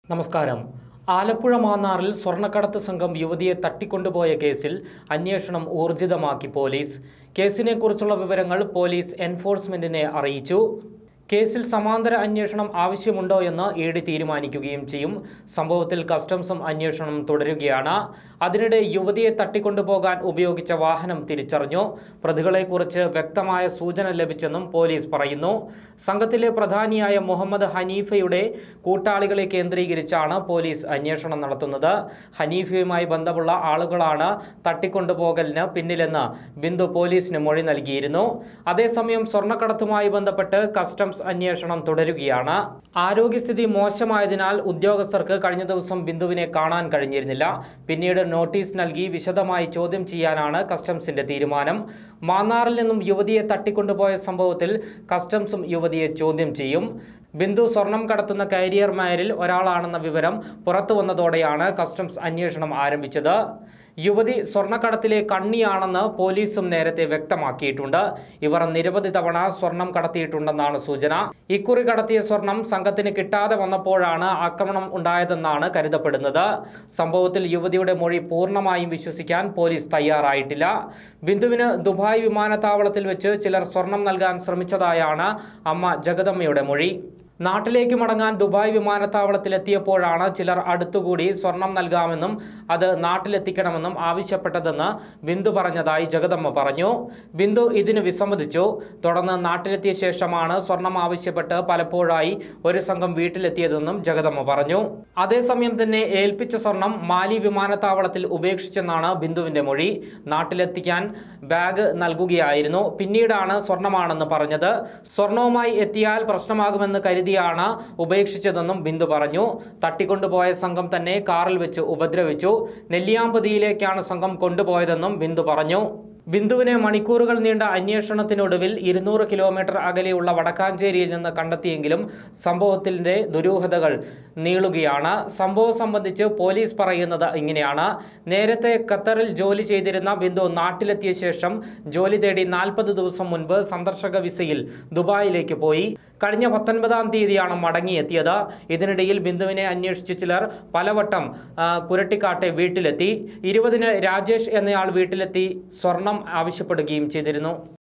നമസ്കാരം ആലപ്പുഴ മാന്നാറിൽ സ്വർണ്ണക്കടത്ത് സംഘം യുവതിയെ തട്ടിക്കൊണ്ടുപോയ കേസിൽ അന്വേഷണം ഊർജിതമാക്കി പോലീസ് കേസിനെക്കുറിച്ചുള്ള വിവരങ്ങൾ പോലീസ് എൻഫോഴ്സ്മെന്റിനെ അറിയിച്ചു കേസിൽ സമാന്തര അന്വേഷണം ആവശ്യമുണ്ടോ എന്ന് ഇ ഡി തീരുമാനിക്കുകയും ചെയ്യും സംഭവത്തിൽ കസ്റ്റംസും അന്വേഷണം തുടരുകയാണ് അതിനിടെ യുവതിയെ തട്ടിക്കൊണ്ടുപോകാൻ ഉപയോഗിച്ച വാഹനം തിരിച്ചറിഞ്ഞു പ്രതികളെക്കുറിച്ച് വ്യക്തമായ സൂചന ലഭിച്ചെന്നും പോലീസ് പറയുന്നു സംഘത്തിലെ പ്രധാനിയായ മുഹമ്മദ് ഹനീഫയുടെ കൂട്ടാളികളെ കേന്ദ്രീകരിച്ചാണ് പോലീസ് അന്വേഷണം നടത്തുന്നത് ഹനീഫയുമായി ബന്ധമുള്ള ആളുകളാണ് തട്ടിക്കൊണ്ടുപോകലിന് പിന്നിലെന്ന് ബിന്ദു പോലീസിന് മൊഴി നൽകിയിരുന്നു അതേസമയം സ്വർണ്ണക്കടത്തുമായി ബന്ധപ്പെട്ട് കസ്റ്റംസ് അന്വേഷണം തുടരുകയാണ് ആരോഗ്യസ്ഥിതി മോശമായതിനാൽ ഉദ്യോഗസ്ഥർക്ക് കഴിഞ്ഞ ദിവസം ബിന്ദുവിനെ കാണാൻ കഴിഞ്ഞിരുന്നില്ല പിന്നീട് നോട്ടീസ് നൽകി വിശദമായി ചോദ്യം ചെയ്യാനാണ് കസ്റ്റംസിന്റെ തീരുമാനം മാന്നാറിൽ നിന്നും യുവതിയെ തട്ടിക്കൊണ്ടുപോയ സംഭവത്തിൽ കസ്റ്റംസും യുവതിയെ ചോദ്യം ചെയ്യും ബിന്ദു സ്വർണം കടത്തുന്ന കാരിയർമാരിൽ ഒരാളാണെന്ന വിവരം പുറത്തു വന്നതോടെയാണ് കസ്റ്റംസ് അന്വേഷണം ആരംഭിച്ചത് യുവതി സ്വർണ്ണക്കടത്തിലെ കണ്ണിയാണെന്ന് പോലീസും നേരത്തെ വ്യക്തമാക്കിയിട്ടുണ്ട് ഇവർ നിരവധി തവണ സ്വർണം കടത്തിയിട്ടുണ്ടെന്നാണ് സൂചന ഇക്കുറി കടത്തിയ സ്വർണം സംഘത്തിന് കിട്ടാതെ വന്നപ്പോഴാണ് ആക്രമണം ഉണ്ടായതെന്നാണ് കരുതപ്പെടുന്നത് സംഭവത്തിൽ യുവതിയുടെ മൊഴി പൂർണ്ണമായും വിശ്വസിക്കാൻ പോലീസ് തയ്യാറായിട്ടില്ല ബിന്ദുവിന് ദുബായ് വിമാനത്താവളത്തിൽ വെച്ച് ചിലർ സ്വർണം നൽകാൻ ശ്രമിച്ചതായാണ് അമ്മ ജഗദമ്മയുടെ മൊഴി നാട്ടിലേക്ക് മടങ്ങാൻ ദുബായ് വിമാനത്താവളത്തിലെത്തിയപ്പോഴാണ് ചിലർ അടുത്തുകൂടി സ്വർണം നൽകാമെന്നും അത് നാട്ടിലെത്തിക്കണമെന്നും ആവശ്യപ്പെട്ടതെന്ന് ബിന്ദു പറഞ്ഞതായി ജഗദമ്മ പറഞ്ഞു ബിന്ദു ഇതിന് വിസമ്മതിച്ചു തുടർന്ന് നാട്ടിലെത്തിയ ശേഷമാണ് സ്വർണം ആവശ്യപ്പെട്ട് പലപ്പോഴായി ഒരു സംഘം വീട്ടിലെത്തിയതെന്നും ജഗദമ്മ പറഞ്ഞു അതേസമയം തന്നെ ഏൽപ്പിച്ച സ്വർണം മാലി വിമാനത്താവളത്തിൽ ഉപേക്ഷിച്ചെന്നാണ് ബിന്ദുവിന്റെ മൊഴി നാട്ടിലെത്തിക്കാൻ ബാഗ് നൽകുകയായിരുന്നു പിന്നീടാണ് സ്വർണമാണെന്ന് പറഞ്ഞത് സ്വർണവുമായി എത്തിയാൽ പ്രശ്നമാകുമെന്ന് കരുതിയാണ് ഉപേക്ഷിച്ചതെന്നും ബിന്ദു പറഞ്ഞു തട്ടിക്കൊണ്ടുപോയ സംഘം തന്നെ കാറിൽ വെച്ച് ഉപദ്രവിച്ചു നെല്ലിയാമ്പതിയിലേക്കാണ് സംഘം കൊണ്ടുപോയതെന്നും ബിന്ദു പറഞ്ഞു ബിന്ദുവിനെ മണിക്കൂറുകൾ നീണ്ട അന്വേഷണത്തിനൊടുവിൽ ഇരുന്നൂറ് കിലോമീറ്റർ അകലെയുള്ള വടക്കാഞ്ചേരിയിൽ നിന്ന് കണ്ടെത്തിയെങ്കിലും സംഭവത്തിൻ്റെ ദുരൂഹതകൾ നീളുകയാണ് സംഭവം സംബന്ധിച്ച് പോലീസ് പറയുന്നത് ഇങ്ങനെയാണ് നേരത്തെ ഖത്തറിൽ ജോലി ചെയ്തിരുന്ന ബിന്ദു നാട്ടിലെത്തിയ ശേഷം ജോലി തേടി നാൽപ്പത് ദിവസം മുൻപ് സന്ദർശക വിസയിൽ ദുബായിലേക്ക് പോയി കഴിഞ്ഞ പത്തൊൻപതാം തീയതിയാണ് മടങ്ങിയെത്തിയത് ഇതിനിടയിൽ ബിന്ദുവിനെ അന്വേഷിച്ച് ചിലർ പലവട്ടം ആ, കുരട്ടിക്കാട്ടെ വീട്ടിലെത്തി ഇരുപതിന് രാജേഷ് എന്നയാൾ വീട്ടിലെത്തി സ്വർണം ആവശ്യപ്പെടുകയും ചെയ്തിരുന്നു